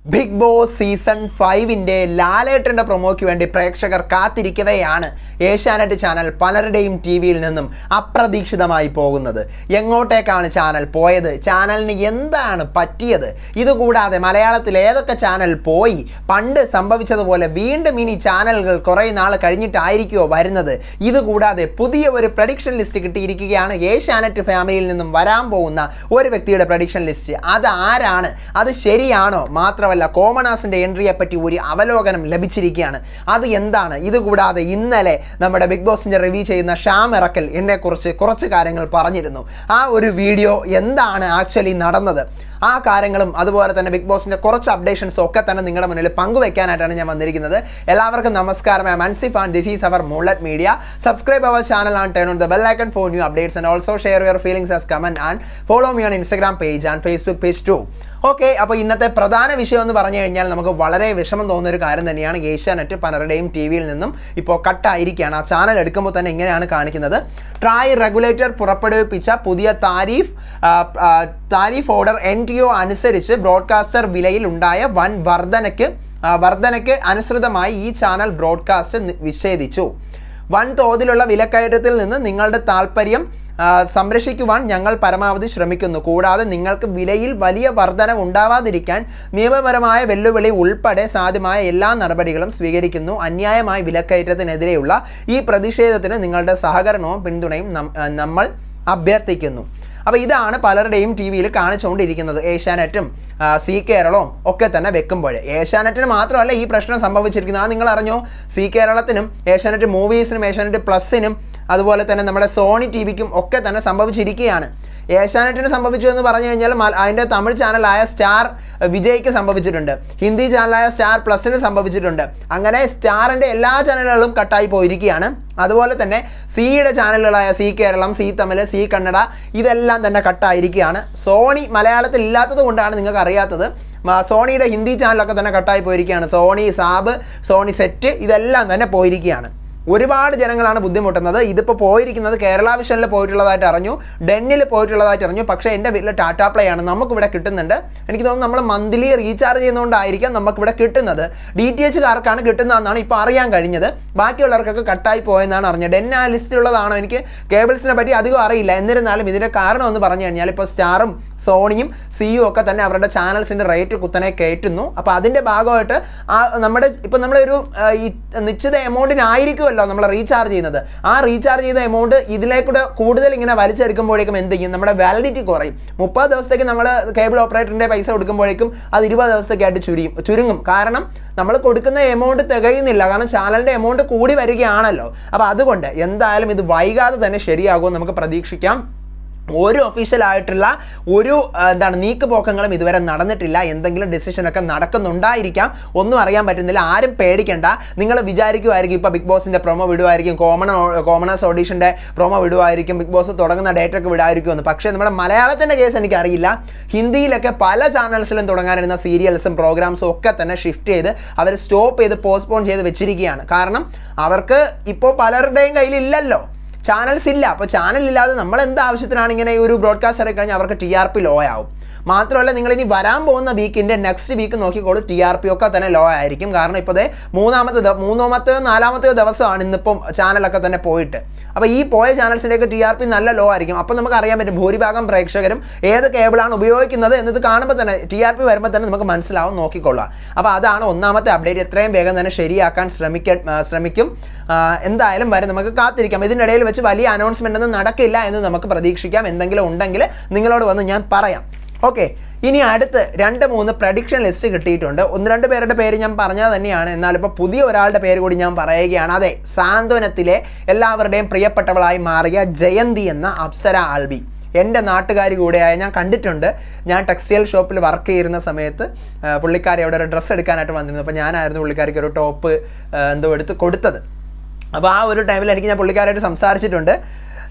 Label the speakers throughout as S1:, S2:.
S1: big boss season ഫൈവിൻ്റെ ലാലേട്ടൻ്റെ പ്രൊമോയ്ക്ക് വേണ്ടി പ്രേക്ഷകർ കാത്തിരിക്കവെയാണ് ഏഷ്യാനെറ്റ് ചാനൽ പലരുടെയും ടി വിയിൽ നിന്നും അപ്രതീക്ഷിതമായി പോകുന്നത് എങ്ങോട്ടേക്കാണ് ചാനൽ പോയത് ചാനലിന് എന്താണ് പറ്റിയത് ഇതുകൂടാതെ മലയാളത്തിൽ ഏതൊക്കെ ചാനൽ പോയി പണ്ട് സംഭവിച്ചതുപോലെ വീണ്ടും ഇനി ചാനലുകൾ കുറേ നാൾ കഴിഞ്ഞിട്ടായിരിക്കുമോ വരുന്നത് ഇതുകൂടാതെ പുതിയ ഒരു പ്രഡിക്ഷൻ ലിസ്റ്റ് കിട്ടിയിരിക്കുകയാണ് ഏഷ്യാനെറ്റ് ഫാമിലിയിൽ നിന്നും വരാൻ പോകുന്ന ഒരു വ്യക്തിയുടെ പ്രഡിക്ഷൻ ലിസ്റ്റ് അത് ആരാണ് അത് ശരിയാണോ മാത്രമല്ല കോമണാസിന്റെ എൻട്രിയെ പറ്റി ഒരു അവലോകനം ലഭിച്ചിരിക്കുകയാണ് അത് എന്താണ് ഇതുകൂടാതെ ഇന്നലെ നമ്മുടെ ബിഗ് ബോസിന്റെ റിവ്യൂ ചെയ്യുന്ന ഷ്യാം ഇറക്കൽ എന്നെക്കുറിച്ച് കുറച്ച് കാര്യങ്ങൾ പറഞ്ഞിരുന്നു ആ ഒരു വീഡിയോ എന്താണ് ആക്ച്വലി നടന്നത് ആ കാര്യങ്ങളും അതുപോലെ തന്നെ ബിഗ് ബോസിന്റെ കുറച്ച് അപ്ഡേഷൻസും ഒക്കെ തന്നെ നിങ്ങളുടെ മുന്നിൽ പങ്കുവെക്കാനായിട്ടാണ് ഞാൻ വന്നിരിക്കുന്നത് എല്ലാവർക്കും നമസ്കാരം I Mansif and this is our mullet media subscribe our channel and turn on the bell icon for new updates and also share your feelings as comment and follow me on Instagram page and Facebook page to okay അപ്പോൾ ഇന്നത്തെ പ്രധാന വിഷയം എന്ന് പറഞ്ഞു കഴിഞ്ഞാൽ നമുക്ക് വളരെ വിഷമം തോന്നുന്ന ഒരു കാര്യം തന്നെയാണ് ഏഷ്യാനെറ്റ് പലരുടെയും ടി വിയിൽ നിന്നും ഇപ്പോൾ കട്ടായിരിക്കുകയാണ് ആ ചാനൽ എടുക്കുമ്പോൾ തന്നെ ഇങ്ങനെയാണ് കാണിക്കുന്നത് ട്രായ് റെഗുലേറ്റർ പുറപ്പെടുവിപ്പിച്ച പുതിയ താരീഫ് ആ, ആ, tariff order N T O അനുസരിച്ച് ബ്രോഡ്കാസ്റ്റർ വിലയിൽ ഉണ്ടായ വൻ വർധനയ്ക്ക് ആ, വർധനയ്ക്ക് അനുസൃതമായി ഈ ചാനൽ ബ്രോഡ്കാസ്റ്റ് നി- വിച്ഛേദിച്ചു വൻ തോതിലുള്ള വിലക്കയറ്റത്തിൽ നിന്ന് നിങ്ങളുടെ താല്പര്യം ആ, സംരക്ഷിക്കുവാൻ ഞങ്ങൾ പരമാവധി ശ്രമിക്കുന്നു കൂടാതെ നിങ്ങൾക്ക് വിലയിൽ വലിയ വർധന ഉണ്ടാവാതിരിക്കാൻ നിയമപരമായ വെല്ലുവിളി ഉൾപ്പെടെ സാധ്യമായ എല്ലാ നടപടികളും സ്വീകരിക്കുന്നു അന്യായമായ വിലക്കയറ്റത്തിനെതിരെയുള്ള ഈ പ്രതിഷേധത്തിന് നിങ്ങളുടെ സഹകരണവും പിന്തുണയും നം- ആ, നമ്മൾ അഭ്യർത്ഥിക്കുന്നു അപ്പോൾ ഇതാണ് പലരുടെയും ടി വിയിൽ കാണിച്ചുകൊണ്ടിരിക്കുന്നത് ഏഷ്യാനെറ്റും ആ, സി കേരളവും ഒക്കെ തന്നെ വെക്കുമ്പോൾ ഏഷ്യാനെറ്റിന് മാത്രമല്ല ഈ പ്രശ്നം സംഭവിച്ചിരിക്കുന്നത് അത് നിങ്ങൾ അറിഞ്ഞോ സി കേരളത്തിനും ഏഷ്യാനെറ്റ് മൂവീസിനും ഏഷ്യാനെറ്റ് പ്ലസിനും അതുപോലെ തന്നെ നമ്മുടെ സോണി ടി വിക്കും ഒക്കെ തന്നെ സംഭവിച്ചിരിക്കുകയാണ് ഏഷ്യാനെറ്റിന് സംഭവിച്ചു എന്ന് പറഞ്ഞു കഴിഞ്ഞാൽ മല- അതിൻ്റെ തമിഴ് ചാനലായ സ്റ്റാർ അഹ്, വിജയ്ക്ക് സംഭവിച്ചിട്ടുണ്ട് ഹിന്ദി ചാനലായ സ്റ്റാർ പ്ലസിന് സംഭവിച്ചിട്ടുണ്ട് അങ്ങനെ സ്റ്റാറിൻ്റെ എല്ലാ ചാനലുകളും കട്ടായി പോയിരിക്കുകയാണ് അതുപോലെ തന്നെ സിയുടെ ചാനലുകളായ Zee Keralam Zee Tamil Zee Kannada ഇതെല്ലാം തന്നെ കട്ടായിരിക്കുകയാണ് സോണി മലയാളത്തിൽ ഇല്ലാത്തത് കൊണ്ടാണ് നിങ്ങൾക്ക് അറിയാത്തത് മ- സോണിയുടെ ഹിന്ദി ചാനലൊക്കെ തന്നെ കട്ടായി പോയിരിക്കുകയാണ് സോണി സാബ് സോണി സെറ്റ് ഇതെല്ലാം തന്നെ പോയിരിക്കുകയാണ് ഒരുപാട് ജനങ്ങളാണ് ബുദ്ധിമുട്ടുന്നത് ഇതിപ്പോൾ പോയിരിക്കുന്നത് കേരള വിഷനിൽ പോയിട്ടുള്ളതായിട്ട് അറിഞ്ഞു ഡെന്നിൽ പോയിട്ടുള്ളതായിട്ട് അറിഞ്ഞു പക്ഷേ എൻ്റെ വീട്ടിൽ ടാറ്റ പ്ലേ ആണ് നമുക്കിവിടെ കിട്ടുന്നുണ്ട് എനിക്ക് തോന്നുന്നു നമ്മൾ മന്ത്ലി റീചാർജ് ചെയ്യുന്നതുകൊണ്ടായിരിക്കാം നമുക്കിവിടെ കിട്ടുന്നത് ഡി ടി എച്ചുകാർക്കാണ് കിട്ടുന്നതെന്നാണ് ഇപ്പോൾ അറിയാൻ കഴിഞ്ഞത് ബാക്കിയുള്ളവർക്കൊക്കെ കട്ടായി പോയെന്നാണ് അറിഞ്ഞത് ഡെൻ ആ ലിസ്റ്റിലുള്ളതാണോ എനിക്ക് കേബിൾസിനെ പറ്റി അധികം അറിയില്ല എന്നിരുന്നാലും ഇതിൻ്റെ കാരണം എന്ന് പറഞ്ഞു കഴിഞ്ഞാൽ ഇപ്പോൾ സ്റ്റാറും സോണിയും സിയും ഒക്കെ തന്നെ അവരുടെ ചാനൽസിൻ്റെ റേറ്റ് കുത്തനെ കയറ്റുന്നു അപ്പോൾ അതിൻ്റെ ഭാഗമായിട്ട് ആ നമ്മുടെ ഇപ്പം നമ്മളൊരു ആ, ഈ നിശ്ചിത എമൗണ്ടിനായിരിക്കുമല്ലോ നമ്മൾ റീചാർജ് ചെയ്യുന്നത് ആ റീചാർജ് ചെയ്ത എമൗണ്ട് ഇതിലേക്കൂടെ കൂടുതൽ ഇങ്ങനെ വലിച്ചെടുക്കുമ്പോഴേക്കും എന്ത് ചെയ്യും നമ്മുടെ വാലിഡിറ്റി കുറയും മുപ്പത് ദിവസത്തേക്ക് നമ്മൾ കേബിൾ ഓപ്പറേറ്ററിൻ്റെ പൈസ കൊടുക്കുമ്പോഴേക്കും അത് ഇരുപത് ദിവസത്തേക്കായിട്ട് ചുരിയും ചുരുങ്ങും കാരണം നമ്മൾ കൊടുക്കുന്ന എമൗണ്ട് തികയുന്നില്ല കാരണം ചാനലിൻ്റെ എമൗണ്ട് കൂടി വരികയാണല്ലോ അപ്പോൾ അതുകൊണ്ട് എന്തായാലും ഇത് വൈകാതെ തന്നെ ശരിയാകുമെന്ന് നമുക്ക് പ്രതീക്ഷിക്കാം ഒരു ഒഫീഷ്യൽ ആയിട്ടുള്ള ഒരു ആ, എന്താണ് നീക്കുപോക്കങ്ങളും ഇതുവരെ നടന്നിട്ടില്ല എന്തെങ്കിലും ഡിസിഷനൊക്കെ നടക്കുന്നുണ്ടായിരിക്കാം ഒന്നും അറിയാൻ പറ്റുന്നില്ല ആരും പേടിക്കേണ്ട നിങ്ങൾ വിചാരിക്കുമായിരിക്കും ഇപ്പോൾ ബിഗ് ബോസിൻ്റെ പ്രൊമോ വിടുമായിരിക്കും കോമൺ കോമണേഴ്സ് ഓഡീഷൻ്റെ പ്രൊമോ വിടുമായിരിക്കും ബിഗ് ബോസ് തുടങ്ങുന്ന ഡേറ്റ് ഒക്കെ വിടായിരിക്കും എന്ന് പക്ഷേ നമ്മുടെ മലയാളത്തിൻ്റെ കേസ് എനിക്കറിയില്ല ഹിന്ദിയിലൊക്കെ പല ചാനൽസിലും തുടങ്ങാനിരുന്ന സീരിയൽസും പ്രോഗ്രാംസും ഒക്കെ തന്നെ ഷിഫ്റ്റ് ചെയ്ത് അവർ സ്റ്റോപ്പ് ചെയ്ത് പോസ്റ്റ്പോൺ ചെയ്ത് വെച്ചിരിക്കുകയാണ് കാരണം അവർക്ക് ഇപ്പോൾ പലരുടെയും കയ്യിലില്ലല്ലോ ചാനൽസ് ഇല്ല അപ്പോൾ ചാനൽ ഇല്ലാതെ നമ്മൾ എന്ത് ആവശ്യത്തിനാണ് ഇങ്ങനെ ഈ ഒരു ബ്രോഡ്കാസ്റ്റ് ഇറക്കി കഴിഞ്ഞാൽ അവർക്ക് ടി ആർ പി ലോ ആവും മാത്രമല്ല നിങ്ങൾ ഇനി വരാൻ പോകുന്ന വീക്കിൻ്റെ നെക്സ്റ്റ് വീക്ക് നോക്കിക്കോളൂ ടി ആർ പി ഒക്കെ തന്നെ ലോ ആയിരിക്കും കാരണം ഇപ്പോൾ ദേ മൂന്നാമത്തെ ദ- മൂന്നാമത്തെയോ നാലാമത്തെയോ ദിവസമാണ് ഇന്നിപ്പം ചാനലൊക്കെ തന്നെ പോയിട്ട് അപ്പോൾ ഈ പോയ ചാനൽസിൻ്റെയൊക്കെ ടി ആർ പി നല്ല ലോ ആയിരിക്കും അപ്പോൾ നമുക്ക് അറിയാൻ പറ്റും ഭൂരിഭാഗം പ്രേക്ഷകരും ഏത് കേബിളാണ് ഉപയോഗിക്കുന്നത് എന്നത് കാണുമ്പോൾ തന്നെ ടി ആർ പി വരുമ്പോൾ തന്നെ നമുക്ക് മനസ്സിലാവും നോക്കിക്കൊള്ളുക അപ്പോൾ അതാണ് ഒന്നാമത്തെ അപ്ഡേറ്റ് എത്രയും വേഗം തന്നെ ശരിയാക്കാൻ ശ്രമിക്ക ആ, ശ്രമിക്കും ആ, എന്തായാലും വരെ നമുക്ക് കാത്തിരിക്കാം ഇതിനിടയിൽ വെച്ച് വലിയ അനൗൺസ്മെൻ്റ് ഒന്നും നടക്കില്ല എന്ന് നമുക്ക് പ്രതീക്ഷിക്കാം എന്തെങ്കിലും ഉണ്ടെങ്കിൽ നിങ്ങളോട് വന്ന് ഞാൻ പറയാം ഓക്കെ ഇനി അടുത്ത് രണ്ട് മൂന്ന് പ്രഡിക്ഷൻ ലിസ്റ്റ് കിട്ടിയിട്ടുണ്ട് ഒന്ന് രണ്ട് പേരുടെ പേര് ഞാൻ പറഞ്ഞത് തന്നെയാണ് എന്നാൽ ഇപ്പോൾ പുതിയ ഒരാളുടെ പേര് കൂടി ഞാൻ പറയുകയാണ് അതെ സാന്ത്വനത്തിലെ എല്ലാവരുടെയും പ്രിയപ്പെട്ടവളായി മാറിയ ജയന്തി എന്ന അപ്സര ആൽബി എൻ്റെ നാട്ടുകാരി കൂടെയായ ഞാൻ കണ്ടിട്ടുണ്ട് ഞാൻ ടെക്സ്റ്റൈൽ ഷോപ്പിൽ വർക്ക് ചെയ്യുന്ന സമയത്ത് ആ, പുള്ളിക്കാരി അവിടെ ഒരു ഡ്രസ്സ് എടുക്കാനായിട്ട് വന്നിരുന്നു അപ്പോൾ ഞാനായിരുന്നു പുള്ളിക്കാരിക്ക് ഒരു ടോപ്പ് എന്തോ എടുത്ത് കൊടുത്തത് അപ്പോൾ ആ ഒരു ടൈമിൽ എനിക്ക് ഞാൻ പുള്ളിക്കാരായിട്ട് സംസാരിച്ചിട്ടുണ്ട്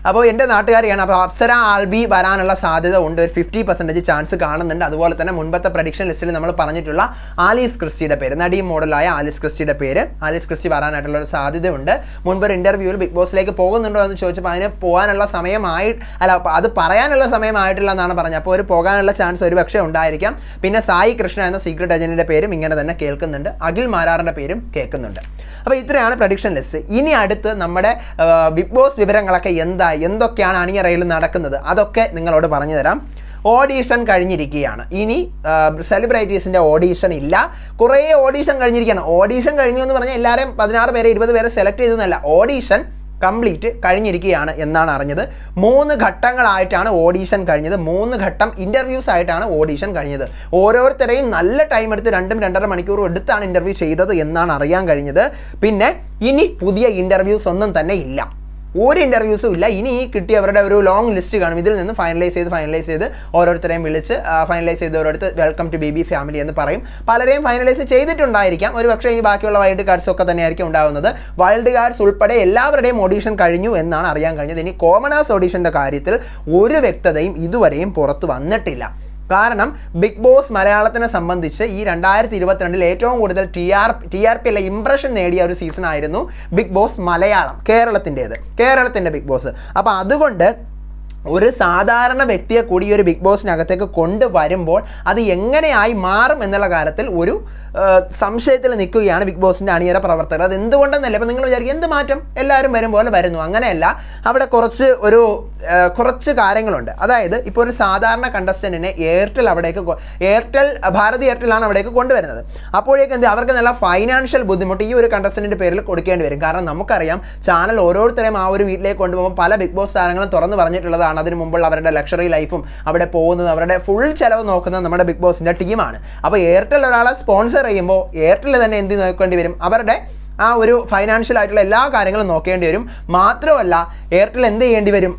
S1: അപ്പോൾ എൻ്റെ നാട്ടുകാരിയാണ് അപ്പോൾ അപ്സര ആൽബി വരാനുള്ള സാധ്യത ഉണ്ട് ഒരു ഫിഫ്റ്റി പെർസെൻറ്റേജ് ചാൻസ് കാണുന്നുണ്ട് അതുപോലെ തന്നെ മുൻപത്തെ പ്രഡിക്ഷൻ ലിസ്റ്റിൽ നമ്മൾ പറഞ്ഞിട്ടുള്ള ആലീസ് ക്രിസ്റ്റിയുടെ പേര് നടി മോഡലായ ആലീസ് ക്രിസ്റ്റിയുടെ പേര് ആലീസ് ക്രിസ്റ്റി വരാനായിട്ടുള്ള ഒരു സാധ്യതയുണ്ട് മുൻപ് ഒരു ഇൻ്റർവ്യൂവിൽ ബിഗ് ബോസിലേക്ക് പോകുന്നുണ്ടോ എന്ന് ചോദിച്ചപ്പോൾ അതിന് പോകാനുള്ള സമയമായി അല്ല അപ്പൊ അത് പറയാനുള്ള സമയമായിട്ടില്ല എന്നാണ് പറഞ്ഞത് അപ്പോൾ ഒരു പോകാനുള്ള ചാൻസ് ഒരു പക്ഷേ ഉണ്ടായിരിക്കാം പിന്നെ സായി കൃഷ്ണ എന്ന സീക്രട്ട് ഏജന്റിന്റെ പേരും ഇങ്ങനെ തന്നെ കേൾക്കുന്നുണ്ട് അഖിൽ മാരാറിന്റെ പേരും കേൾക്കുന്നുണ്ട് അപ്പോൾ ഇത്രയാണ് പ്രഡിക്ഷൻ ലിസ്റ്റ് ഇനി അടുത്ത് നമ്മുടെ ആ, ബിഗ് ബോസ് വിവരങ്ങളൊക്കെ എന്തായി എന്തൊക്കെയാണ് അണിയറയിൽ നടക്കുന്നത് അതൊക്കെ നിങ്ങളോട് പറഞ്ഞു തരാം ഓഡീഷൻ കഴിഞ്ഞിരിക്കുകയാണ് ഇനി സെലിബ്രിറ്റീസിൻ്റെ ഓഡീഷൻ ഇല്ല കുറേ ഓഡീഷൻ കഴിഞ്ഞിരിക്കുകയാണ് ഓഡീഷൻ കഴിഞ്ഞു എന്ന് പറഞ്ഞാൽ എല്ലാവരെയും പതിനാറ് പേരെ ഇരുപത് പേരെ സെലക്ട് ചെയ്തെന്നല്ല ഓഡീഷൻ കംപ്ലീറ്റ് കഴിഞ്ഞിരിക്കുകയാണ് എന്നാണ് അറിഞ്ഞത് മൂന്ന് ഘട്ടങ്ങളായിട്ടാണ് ഓഡീഷൻ കഴിഞ്ഞത് മൂന്ന് ഘട്ടം ഇൻ്റർവ്യൂസ് ആയിട്ടാണ് ഓഡീഷൻ കഴിഞ്ഞത് ഓരോരുത്തരെയും നല്ല ടൈം എടുത്ത് രണ്ടും രണ്ടര മണിക്കൂറും എടുത്താണ് ഇൻ്റർവ്യൂ ചെയ്തത് എന്നാണ് അറിയാൻ കഴിഞ്ഞത് പിന്നെ ഇനി പുതിയ ഇൻ്റർവ്യൂസ് ഒന്നും തന്നെ ഇല്ല ഒരു ഇൻ്റർവ്യൂസും ഇല്ല ഇനി ഈ കിട്ടിയവരുടെ ഒരു ലോങ് ലിസ്റ്റ് കാണും ഇതിൽ നിന്ന് ഫൈനലൈസ് ചെയ്ത് ഫൈനലൈസ് ചെയ്ത് ഓരോരുത്തരെയും വിളിച്ച് ഫൈനലൈസ് ചെയ്തവരോടുത്ത് welcome to B B family എന്ന് പറയും പലരെയും ഫൈനലൈസ് ചെയ്തിട്ടുണ്ടായിരിക്കാം ഒരു പക്ഷേ ഇനി ബാക്കിയുള്ള വൈൽഡ് കാർഡ്സ് ഒക്കെ തന്നെയായിരിക്കും ഉണ്ടാവുന്നത് വൈൽഡ് കാർഡ്സ് ഉൾപ്പെടെ എല്ലാവരുടെയും ഓഡീഷൻ കഴിഞ്ഞു എന്നാണ് അറിയാൻ കഴിഞ്ഞത് ഇനി കോമണേഴ്സ് ഓഡീഷൻ്റെ കാര്യത്തിൽ ഒരു വ്യക്തതയും ഇതുവരെയും പുറത്തു വന്നിട്ടില്ല കാരണം ബിഗ് ബോസ് മലയാളത്തിനെ സംബന്ധിച്ച് ഈ രണ്ടായിരത്തി ഇരുപത്തിരണ്ടിൽ ഏറ്റവും കൂടുതൽ T R T R P അല്ല ഇംപ്രഷൻ നേടിയ ഒരു സീസൺ ആയിരുന്നു ബിഗ് ബോസ് മലയാളം കേരളത്തിൻ്റേത് കേരളത്തിൻ്റെ ബിഗ് ബോസ് അപ്പോൾ അതുകൊണ്ട് ഒരു സാധാരണ വ്യക്തിയെ കൂടി ഈ ഒരു ബിഗ് ബോസിനകത്തേക്ക് കൊണ്ടുവരുമ്പോൾ അത് എങ്ങനെയായി മാറും എന്നുള്ള കാര്യത്തിൽ ഒരു ആ, സംശയത്തിൽ നിൽക്കുകയാണ് ബിഗ് ബോസിൻ്റെ അണിയറ പ്രവർത്തകർ അത് എന്തുകൊണ്ടെന്നല്ല ഇപ്പം നിങ്ങൾ വിചാരിക്കും എന്ത് മാറ്റം എല്ലാവരും വരും പോലെ വരുന്നു അങ്ങനെയല്ല അവിടെ കുറച്ച് ഒരു ആ, കുറച്ച് കാര്യങ്ങളുണ്ട് അതായത് ഇപ്പോൾ ഒരു സാധാരണ കണ്ടസ്റ്റൻറ്റിനെ എയർടെൽ അവിടേക്ക് കൊ- എയർടെൽ ഭാരതി എയർടെലാണ് അവിടേക്ക് കൊണ്ടുവരുന്നത് അപ്പോഴേക്കും എന്ത് അവർക്ക് നല്ല ഫൈനാൻഷ്യൽ ബുദ്ധിമുട്ട് ഈ ഒരു കണ്ടസ്റ്റൻറ്റിൻ്റെ പേരിൽ കൊടുക്കേണ്ടി വരും കാരണം നമുക്കറിയാം ചാനൽ ഓരോരുത്തരെയും ആ ഒരു വീട്ടിലേക്ക് കൊണ്ടുപോകുമ്പോൾ പല ബിഗ് ബോസ് താരങ്ങളും തുറന്ന് പറഞ്ഞിട്ടുള്ളതാണ് അതിന് മുമ്പുള്ള അവരുടെ ലക്ഷറി ലൈഫും അവിടെ പോകുന്നത് അവരുടെ ഫുൾ ചെലവ് നോക്കുന്നത് നമ്മുടെ ബിഗ് ബോസിൻ്റെ ടീമാണ് അപ്പോൾ എയർടെൽ ഒരാളെ സ്പോൺസർ ചെയ്യുമ്പോൾ എയർടെൽ തന്നെ എന്ത് നോക്കേണ്ടി വരും അവരുടെ ആ ഒരു ഫൈനാൻഷ്യൽ ആയിട്ടുള്ള എല്ലാ കാര്യങ്ങളും നോക്കേണ്ടി വരും മാത്രമല്ല എയർടെൽ എന്ത് ചെയ്യേണ്ടി വരും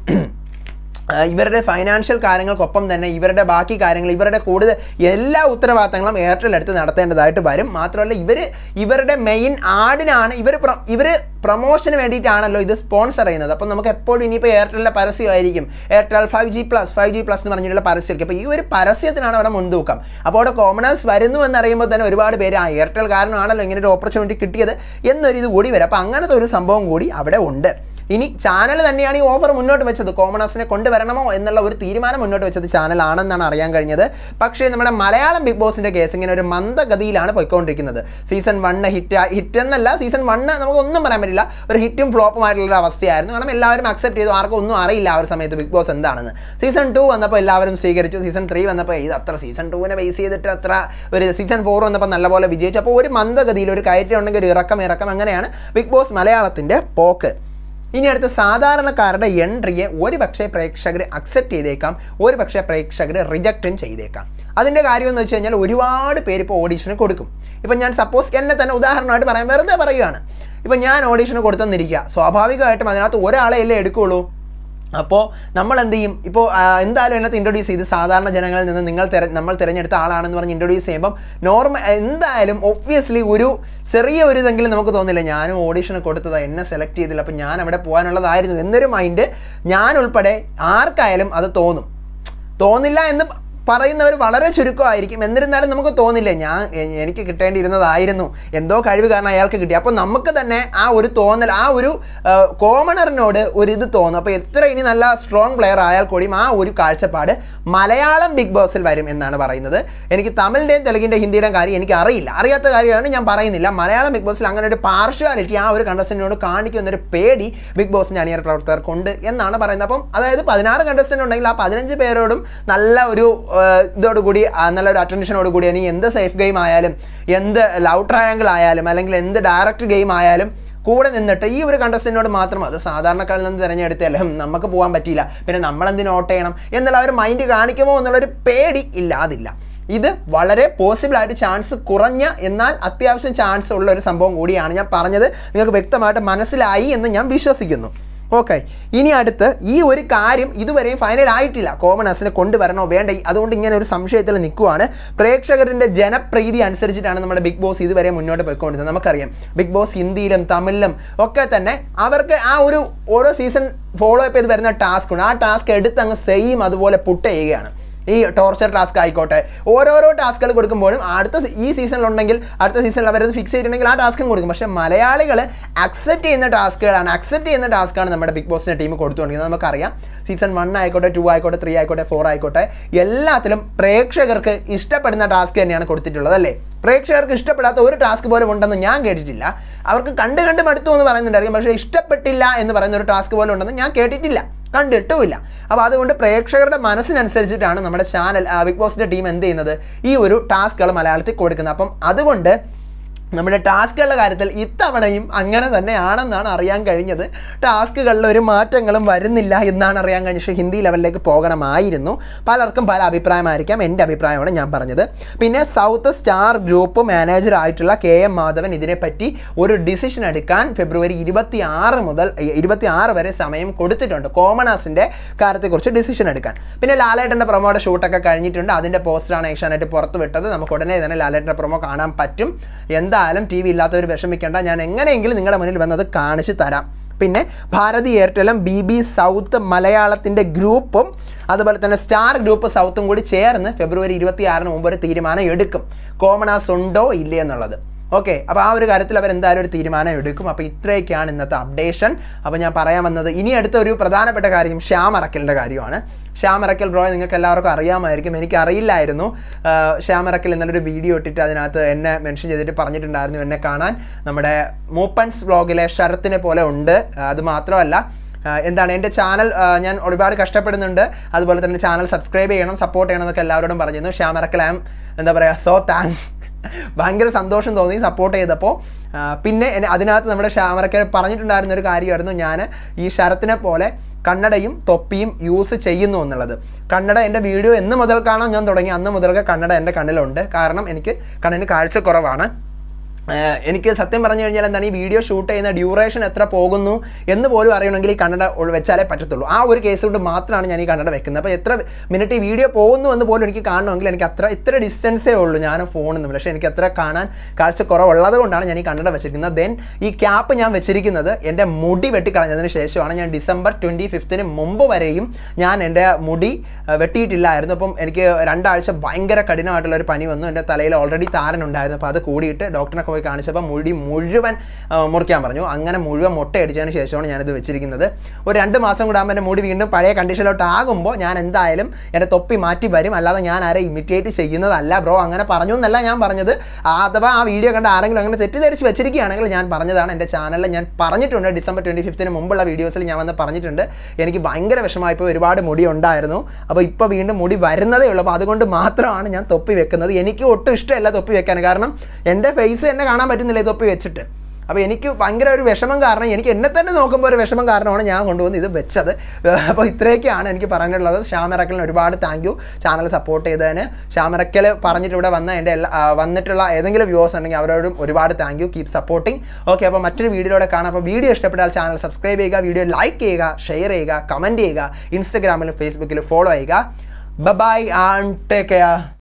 S1: ആ, ഇവരുടെ ഫൈനാൻഷ്യൽ കാര്യങ്ങൾക്കൊപ്പം തന്നെ ഇവരുടെ ബാക്കി കാര്യങ്ങൾ ഇവരുടെ കൂടുതൽ എല്ലാ ഉത്തരവാദിത്തങ്ങളും എയർടെൽ എടുത്ത് നടത്തേണ്ടതായിട്ട് വരും മാത്രമല്ല ഇവർ ഇവരുടെ മെയിൻ ആഡിനാണ് ഇവർ ഇവർ പ്രൊമോഷന് വേണ്ടിയിട്ടാണല്ലോ ഇത് സ്പോൺസർ ചെയ്യുന്നത് അപ്പം നമുക്ക് എപ്പോഴും ഇനിയിപ്പോൾ എയർടെലിൻ്റെ പരസ്യമായിരിക്കും Airtel five G plus five G plus എന്ന് പറഞ്ഞിട്ടുള്ള പരസ്യമായിരിക്കും അപ്പോൾ ഈ ഒരു പരസ്യത്തിനാണ് അവിടെ മുൻതൂക്കം അപ്പോൾ അവിടെ കോമണേഴ്സ് വരുന്നു എന്നറിയുമ്പോൾ തന്നെ ഒരുപാട് പേര് ആ എയർടെൽ കാരണമാണല്ലോ ഇങ്ങനെ ഒരു ഓപ്പർച്യൂണിറ്റി കിട്ടിയത് എന്നൊരു ഇത് കൂടി വരും അപ്പോൾ അങ്ങനത്തെ ഒരു സംഭവം കൂടി അവിടെ ഉണ്ട് ഇനി ചാനൽ തന്നെയാണ് ഈ ഓഫർ മുന്നോട്ട് വെച്ചത് കോമണേഴ്സിനെ കൊണ്ടുവരണമോ എന്നുള്ള ഒരു തീരുമാനം മുന്നോട്ട് വെച്ചത് ചാനലാണെന്നാണ് അറിയാൻ കഴിഞ്ഞത് പക്ഷേ നമ്മുടെ മലയാളം ബിഗ് ബോസിന്റെ കേസ് ഇങ്ങനെ ഒരു മന്ദഗതിയിലാണ് പോയിക്കൊണ്ടിരിക്കുന്നത് സീസൺ വണ്ണ് ഹിറ്റ് ഹിറ്റ് എന്നല്ല സീസൺ വണ്ണ് നമുക്ക് ഒന്നും പറയാൻ പറ്റില്ല ഒരു ഹിറ്റും ഫ്ലോപ്പും ആയിട്ടുള്ള ഒരു അവസ്ഥയായിരുന്നു കാരണം എല്ലാവരും അക്സെപ്റ്റ് ചെയ്തു ആർക്കും ഒന്നും അറിയില്ല ആ ഒരു സമയത്ത് ബിഗ് ബോസ് എന്താണെന്ന് സീസൺ ടു വന്നപ്പോൾ എല്ലാവരും സ്വീകരിച്ചു സീസൺ ത്രീ വന്നപ്പോൾ ഇത് അത്ര സീസൺ ടുവിനെ ബേസ് ചെയ്തിട്ട് അത്ര ഒരു സീസൺ ഫോർ വന്നപ്പോൾ നല്ലപോലെ വിജയിച്ചു അപ്പോൾ ഒരു മന്ദഗതിയിൽ ഒരു കയറ്റം ഉണ്ടെങ്കിൽ ഒരു ഇറക്കം ഇറക്കം അങ്ങനെയാണ് ബിഗ് ബോസ് മലയാളത്തിൻ്റെ പോക്ക് ഇനി അടുത്ത സാധാരണക്കാരുടെ എൻട്രിയെ ഒരു പക്ഷേ പ്രേക്ഷകർ അക്സെപ്റ്റ് ചെയ്തേക്കാം ഒരു പക്ഷേ പ്രേക്ഷകർ റിജക്റ്റും ചെയ്തേക്കാം അതിൻ്റെ കാര്യം എന്ന് വെച്ച് കഴിഞ്ഞാൽ ഒരുപാട് പേര് ഇപ്പോൾ ഓഡീഷന് കൊടുക്കും ഇപ്പം ഞാൻ സപ്പോസ് എന്നെ തന്നെ ഉദാഹരണമായിട്ട് പറയാം വെറുതെ പറയുകയാണ് ഇപ്പം ഞാൻ ഓഡീഷന് കൊടുത്തെന്നിരിക്കുക സ്വാഭാവികമായിട്ടും അതിനകത്ത് ഒരാളെ അല്ലേ എടുക്കുകയുള്ളൂ അപ്പോൾ നമ്മൾ എന്ത് ചെയ്യും ഇപ്പോൾ ആ, എന്തായാലും അതിനകത്ത് ഇൻട്രൊഡ്യൂസ് ചെയ്ത് സാധാരണ ജനങ്ങളിൽ നിന്ന് നിങ്ങൾ തിര നമ്മൾ തിരഞ്ഞെടുത്ത ആളാണെന്ന് പറഞ്ഞ് ഇൻട്രൊഡ്യൂസ് ചെയ്യുമ്പം നോർമൽ എന്തായാലും ഒബ്വിയസ്ലി ഒരു ചെറിയ ഒരു ഇതെങ്കിലും നമുക്ക് തോന്നില്ല ഞാനും ഓഡീഷന് കൊടുത്തതാ എന്നെ സെലക്ട് ചെയ്തില്ല അപ്പോൾ ഞാൻ അവിടെ പോകാനുള്ളതായിരുന്നു എന്നൊരു മൈൻഡ് ഞാൻ ഉൾപ്പെടെ ആർക്കായാലും അത് തോന്നും തോന്നില്ല എന്ന് പറയുന്നവർ വളരെ ചുരുക്കമായിരിക്കും എന്നിരുന്നാലും നമുക്ക് തോന്നില്ല ഞാൻ എ- എനിക്ക് കിട്ടേണ്ടിയിരുന്നതായിരുന്നു എന്തോ കഴിവ് കാരണം അയാൾക്ക് കിട്ടി അപ്പോൾ നമുക്ക് തന്നെ ആ ഒരു തോന്നൽ ആ ഒരു കോമണറിനോട് ഒരു ഇത് തോന്നും അപ്പോൾ എത്ര ഇനി നല്ല സ്ട്രോങ് പ്ലെയർ ആയാൽ കൂടിയും ആ ഒരു കാഴ്ചപ്പാട് മലയാളം ബിഗ് ബോസിൽ വരും എന്നാണ് പറയുന്നത് എനിക്ക് തമിഴിൻ്റെയും തെലുങ്കിൻ്റെയും ഹിന്ദിയുടെയും കാര്യം എനിക്ക് അറിയില്ല അറിയാത്ത കാര്യമാണ് ഞാൻ പറയുന്നില്ല മലയാളം ബിഗ് ബോസിൽ അങ്ങനെ ഒരു പാർഷ്വാലിറ്റി ആ ഒരു കണ്ടസ്റ്റൻറ്റിനോട് കാണിക്കുന്നൊരു പേടി ബിഗ് ബോസിൻ്റെ അണിയർ പ്രവർത്തകർക്കുണ്ട് എന്നാണ് പറയുന്നത് അപ്പം അതായത് പതിനാറ് കണ്ടസ്റ്റൻ്റ് ഉണ്ടെങ്കിൽ ആ പതിനഞ്ച് പേരോടും നല്ല ഒരു ഏഹ്, ഇതോടുകൂടി ആ, നല്ലൊരു അറ്റൻഷനോട് കൂടി ഇനി എന്ത് സേഫ് ഗെയിം ആയാലും എന്ത് ലവ് ട്രയാങ്കിൾ ആയാലും അല്ലെങ്കിൽ എന്ത് ഡയറക്റ്റ് ഗെയിം ആയാലും കൂടെ നിന്നിട്ട് ഈ ഒരു കണ്ടസ്റ്റൻറ്റിനോട് മാത്രം അത് സാധാരണക്കാരിൽ നിന്ന് തിരഞ്ഞെടുത്തല്ലേ ഹും, നമുക്ക് പോകാൻ പറ്റിയില്ല പിന്നെ നമ്മൾ എന്തിനു വോട്ട് ചെയ്യണം എന്നുള്ള ഒരു മൈൻഡ് കാണിക്കുമോ എന്നുള്ളൊരു പേടി ഇല്ലാതില്ല ഇത് വളരെ പോസിബിൾ ആയിട്ട് ചാൻസ് കുറഞ്ഞ എന്നാൽ അത്യാവശ്യം ചാൻസ് ഉള്ള ഒരു സംഭവം കൂടിയാണ് ഞാൻ പറഞ്ഞത് നിങ്ങൾക്ക് വ്യക്തമായിട്ട് മനസ്സിലായി എന്ന് ഞാൻ വിശ്വസിക്കുന്നു ഓക്കെ ഇനി അടുത്ത് ഈ ഒരു കാര്യം ഇതുവരെയും ഫൈനൽ ആയിട്ടില്ല കോമണേഴ്സിനെ കൊണ്ടുവരണോ വേണ്ട അതുകൊണ്ട് ഇങ്ങനെ ഒരു സംശയത്തിൽ നിൽക്കുവാണ് പ്രേക്ഷകരുടെ ജനപ്രീതി അനുസരിച്ചിട്ടാണ് നമ്മുടെ ബിഗ് ബോസ് ഇതുവരെ മുന്നോട്ട് പോയിക്കൊണ്ടിരുന്നത് നമുക്കറിയാം ബിഗ് ബോസ് ഹിന്ദിയിലും തമിഴിലും ഒക്കെ തന്നെ അവർക്ക് ആ ഒരു ഓരോ സീസൺ ഫോളോ അപ്പ് ചെയ്ത് വരുന്ന ടാസ്ക് ഉണ്ട് ആ ടാസ്ക് എടുത്ത് അങ്ങ് സെയിം അതുപോലെ പുട്ട് ചെയ്യുകയാണ് ഈ ടോർച്ചർ ടാസ്ക് ആയിക്കോട്ടെ ഓരോരോ ടാസ്കുകൾ കൊടുക്കുമ്പോഴും അടുത്ത സീ- ഈ സീസണിലുണ്ടെങ്കിൽ അടുത്ത സീസണിൽ അവരത് ഫിക്സ് ചെയ്തിട്ടുണ്ടെങ്കിൽ ആ ടാസ്കും കൊടുക്കും പക്ഷേ മലയാളികൾ അക്സെപ്റ്റ് ചെയ്യുന്ന ടാസ്കുകളാണ് അക്സെപ്റ്റ് ചെയ്യുന്ന ടാസ്ക്കാണ് നമ്മുടെ ബിഗ് ബോസിൻ്റെ ടീം കൊടുത്തുകൊണ്ടിരിക്കുന്നത് നമുക്കറിയാം സീസൺ വൺ ആയിക്കോട്ടെ ടു ആയിക്കോട്ടെ ത്രീ ആയിക്കോട്ടെ ഫോർ ആയിക്കോട്ടെ എല്ലാത്തിലും പ്രേക്ഷകർക്ക് ഇഷ്ടപ്പെടുന്ന ടാസ്ക് തന്നെയാണ് കൊടുത്തിട്ടുള്ളത് അല്ലേ പ്രേക്ഷകർക്ക് ഇഷ്ടപ്പെടാത്ത ഒരു ടാസ്ക് പോലും ഉണ്ടെന്ന് ഞാൻ കേട്ടിട്ടില്ല അവർക്ക് കണ്ട് കണ്ട് മടുത്തു എന്ന് പറയുന്നുണ്ടായിരിക്കും പക്ഷേ ഇഷ്ടപ്പെട്ടില്ല എന്ന് പറയുന്ന ഒരു ടാസ്ക് പോലും ഉണ്ടെന്ന് ഞാൻ കേട്ടിട്ടില്ല കണ്ടിട്ടുമില്ല അപ്പോൾ അതുകൊണ്ട് പ്രേക്ഷകരുടെ മനസ്സിനനുസരിച്ചിട്ടാണ് നമ്മുടെ ചാനൽ ബിഗ് ബോസിൻ്റെ ടീം എന്ത് ചെയ്യുന്നത് ഈ ഒരു ടാസ്കുകൾ മലയാളത്തിൽ കൊടുക്കുന്നത് അപ്പം അതുകൊണ്ട് നമ്മുടെ ടാസ്കുകളുടെ കാര്യത്തിൽ ഇത്തവണയും അങ്ങനെ തന്നെയാണെന്നാണ് അറിയാൻ കഴിഞ്ഞത് ടാസ്കുകളിൽ ഒരു മാറ്റങ്ങളും വരുന്നില്ല എന്നാണ് അറിയാൻ കഴിഞ്ഞത് പക്ഷേ ഹിന്ദി ലെവലിലേക്ക് പോകണമായിരുന്നു പലർക്കും പല അഭിപ്രായമായിരിക്കാം എൻ്റെ അഭിപ്രായമാണ് ഞാൻ പറഞ്ഞത് പിന്നെ സൗത്ത് സ്റ്റാർ ഗ്രൂപ്പ് മാനേജർ ആയിട്ടുള്ള കെ എം മാധവൻ ഇതിനെപ്പറ്റി ഒരു ഡിസിഷൻ എടുക്കാൻ ഫെബ്രുവരി ഇരുപത്തി ആറ് മുതൽ ഇരുപത്തി ആറ് വരെ സമയം കൊടുത്തിട്ടുണ്ട് കോമണേഴ്സിൻ്റെ കാര്യത്തെക്കുറിച്ച് ഡിസിഷൻ എടുക്കാൻ പിന്നെ ലാലേട്ടൻ്റെ പ്രൊമോയുടെ ഷൂട്ടൊക്കെ കഴിഞ്ഞിട്ടുണ്ട് അതിൻ്റെ പോസ്റ്ററാണ് ഏഷ്യാനെറ്റ് പുറത്ത് വിട്ടത് നമുക്ക് ഉടനെ തന്നെ ലാലേട്ടൻ്റെ പ്രൊമോ കാണാൻ പറ്റും എന്തായാലും ടി വി ഇല്ലാത്തവർ വിഷമിക്കേണ്ട ഞാൻ എങ്ങനെയെങ്കിലും നിങ്ങളുടെ മുന്നിൽ വന്നത് കാണിച്ചു തരാം പിന്നെ ഭാരതി എയർടെലും ബി ബി സൗത്ത് മലയാളത്തിൻ്റെ ഗ്രൂപ്പും അതുപോലെ തന്നെ സ്റ്റാർ ഗ്രൂപ്പ് സൗത്തും കൂടി ചേർന്ന് ഫെബ്രുവരി ഇരുപത്തി ആറിന് മുമ്പ് ഒരു തീരുമാനം എടുക്കും കോമണാസ് ഉണ്ടോ ഇല്ലേ എന്നുള്ളത് ഓക്കെ അപ്പോൾ ആ ഒരു കാര്യത്തിൽ അവർ എന്തായാലും ഒരു തീരുമാനം എടുക്കും അപ്പോൾ ഇത്രയൊക്കെയാണ് ഇന്നത്തെ അപ്ഡേഷൻ അപ്പോൾ ഞാൻ പറയാൻ വന്നത് ഇനി അടുത്ത ഒരു പ്രധാനപ്പെട്ട കാര്യം ശ്യാം അറക്കലിൻ്റെ കാര്യമാണ് ശ്യാം അറക്കൽ ബ്രോയെ നിങ്ങൾക്ക് എല്ലാവർക്കും അറിയാമായിരിക്കും എനിക്ക് അറിയില്ലായിരുന്നു ആഹ് ശ്യാം അറക്കൽ ഇന്നലെ ഒരു വീഡിയോ ഇട്ടിട്ട് അതിനകത്ത് എന്നെ മെൻഷൻ ചെയ്തിട്ട് പറഞ്ഞിട്ടുണ്ടായിരുന്നു എന്നെ കാണാൻ നമ്മുടെ മൂപ്പൻസ് വ്ളോഗിലെ ശരത്തിനെ പോലെ ഉണ്ട് അത് മാത്രമല്ല ആഹ് എന്താണ് എൻ്റെ ചാനൽ ആഹ് ഞാൻ ഒരുപാട് കഷ്ടപ്പെടുന്നുണ്ട് അതുപോലെ തന്നെ ചാനൽ സബ്സ്ക്രൈബ് ചെയ്യണം സപ്പോർട്ട് ചെയ്യണം എന്നൊക്കെ എല്ലാവരോടും പറഞ്ഞിരുന്നു ശ്യാം അറക്കൽ ഐ എന്താ പറയുക സോ താങ്ക്സ് ഭയങ്കര സന്തോഷം തോന്നി സപ്പോർട്ട് ചെയ്തപ്പോൾ ആ, പിന്നെ എന്നെ അതിനകത്ത് നമ്മുടെ ശ്യാമറക്കെ പറഞ്ഞിട്ടുണ്ടായിരുന്ന ഒരു കാര്യമായിരുന്നു ഞാൻ ഈ ശരത്തിനെ പോലെ കന്നഡയും തൊപ്പിയും യൂസ് ചെയ്യുന്നു എന്നുള്ളത് കന്നഡ എൻ്റെ വീഡിയോ എന്ന് മുതൽക്കാണോ ഞാൻ തുടങ്ങി അന്ന് മുതൽക്ക് കന്നഡ എൻ്റെ കണ്ണിലുണ്ട് കാരണം എനിക്ക് കണ്ണിന് കാഴ്ചക്കുറവാണ് ഏഹ് എനിക്ക് സത്യം പറഞ്ഞു കഴിഞ്ഞാൽ എന്താണ് ഈ വീഡിയോ ഷൂട്ട് ചെയ്യുന്ന ഡ്യൂറേഷൻ എത്ര പോകുന്നു എന്ന് പോലും അറിയണമെങ്കിൽ ഈ കന്നഡ ഉൾ- വെച്ചാലേ പറ്റത്തുള്ളൂ ആ ഒരു കേസ് കൊണ്ട് മാത്രമാണ് ഞാൻ ഈ കന്നഡ വെക്കുന്നത് അപ്പോൾ എത്ര മിനിറ്റ് ഈ വീഡിയോ പോകുന്നു എന്ന് പോലും എനിക്ക് കാണണമെങ്കിൽ എനിക്ക് അത്ര ഇത്ര ഡിസ്റ്റൻസേ ഉള്ളൂ ഞാൻ ഫോണിൽ നിന്ന് പക്ഷേ എനിക്ക് അത്ര കാണാൻ കാഴ്ച കുറവുള്ളത് കൊണ്ടാണ് ഞാൻ ഈ കന്നഡ വെച്ചിരിക്കുന്നത് ദെൻ ഈ ക്യാപ്പ് ഞാൻ വെച്ചിരിക്കുന്നത് എൻ്റെ മുടി വെട്ടിക്കളഞ്ഞതിന് ശേഷമാണ് ഞാൻ ഡിസംബർ ട്വൻറ്റി ഫിഫ്തിന് മുമ്പ് വരെയും ഞാൻ എൻ്റെ മുടി ആ, വെട്ടിയിട്ടില്ലായിരുന്നു അപ്പം എനിക്ക് രണ്ടാഴ്ച ഭയങ്കര കഠിനമായിട്ടുള്ള ഒരു പനി വന്നു എൻ്റെ തലയിൽ ഓൾറെഡി താരനുണ്ടായിരുന്നു അപ്പോൾ അത് കൂടിയിട്ട് ഡോക്ടറിനെ പോയി കാണിച്ചപ്പോൾ മുടി മുഴുവൻ ആ, മുറിക്കാൻ പറഞ്ഞു അങ്ങനെ മുഴുവൻ മുട്ടയടിച്ചതിന് ശേഷമാണ് ഞാനിത് വെച്ചിരിക്കുന്നത് ഒരു രണ്ട് മാസം കൂടെ ആകുമ്പോൾ എൻ്റെ മുടി വീണ്ടും പഴയ കണ്ടീഷനിലോട്ട് ആകുമ്പോൾ ഞാൻ എന്തായാലും എൻ്റെ തൊപ്പി മാറ്റി വരും അല്ലാതെ ഞാൻ ആരെ ഇമിറ്റേറ്റ് ചെയ്യുന്നതല്ല ബ്രോ അങ്ങനെ പറഞ്ഞു എന്നല്ല ഞാൻ പറഞ്ഞത് ആ, അഥവാ ആ വീഡിയോ കണ്ട ആരെങ്കിലും അങ്ങനെ തെറ്റിദ്ധരിച്ച് വെച്ചിരിക്കുകയാണെങ്കിൽ ഞാൻ പറഞ്ഞതാണ് എൻ്റെ ചാനലിൽ ഞാൻ പറഞ്ഞിട്ടുണ്ട് ഡിസംബർ ട്വൻറ്റി ഫിഫ്തിന് മുമ്പുള്ള വീഡിയോസിൽ ഞാൻ വന്ന് പറഞ്ഞിട്ടുണ്ട് എനിക്ക് ഭയങ്കര വിഷമമായിപ്പോൾ ഒരുപാട് മുടി ഉണ്ടായിരുന്നു അപ്പോൾ ഇപ്പോൾ വീണ്ടും മുടി വരുന്നതേ ഉള്ളൂ അപ്പോൾ അതുകൊണ്ട് മാത്രമാണ് ഞാൻ തൊപ്പി വെക്കുന്നത് എനിക്ക് ഒട്ടും ഇഷ്ടമല്ല തൊപ്പി വെക്കാൻ കാരണം എൻ്റെ ഫേസ് എന്നെ കാണാൻ പറ്റുന്നില്ല ഈ തൊപ്പി വെച്ചിട്ട് അപ്പോൾ എനിക്ക് ഭയങ്കര ഒരു വിഷമം കാരണം എനിക്ക് എന്നെ തന്നെ നോക്കുമ്പോൾ ഒരു വിഷമം കാരണമാണ് ഞാൻ കൊണ്ടുവന്ന് ഇത് വെച്ചത് അപ്പോൾ ഇത്രയൊക്കെയാണ് എനിക്ക് പറയാനുള്ളത് ശ്യാമിറക്കലിന് ഒരുപാട് താങ്ക് യു ചാനൽ സപ്പോർട്ട് ചെയ്തതിന് ശ്യാമിറക്കൽ പറഞ്ഞിട്ട് ഇവിടെ വന്ന എൻ്റെ എല്ലാ ആ, വന്നിട്ടുള്ള ഏതെങ്കിലും വ്യൂവേഴ്സ് ഉണ്ടെങ്കിൽ അവരോടും ഒരുപാട് thank you keep supporting okay അപ്പോൾ മറ്റൊരു വീഡിയോയുടെ കാണാം അപ്പോൾ വീഡിയോ ഇഷ്ടപ്പെട്ടാൽ ചാനൽ സബ്സ്ക്രൈബ് ചെയ്യുക വീഡിയോ ലൈക്ക് ചെയ്യുക ഷെയർ ചെയ്യുക കമൻറ്റ് ചെയ്യുക ഇൻസ്റ്റഗ്രാമിലും ഫേസ്ബുക്കിലും ഫോളോ ചെയ്യുക ബൈ ആൻഡ് ടേക്ക് കെയർ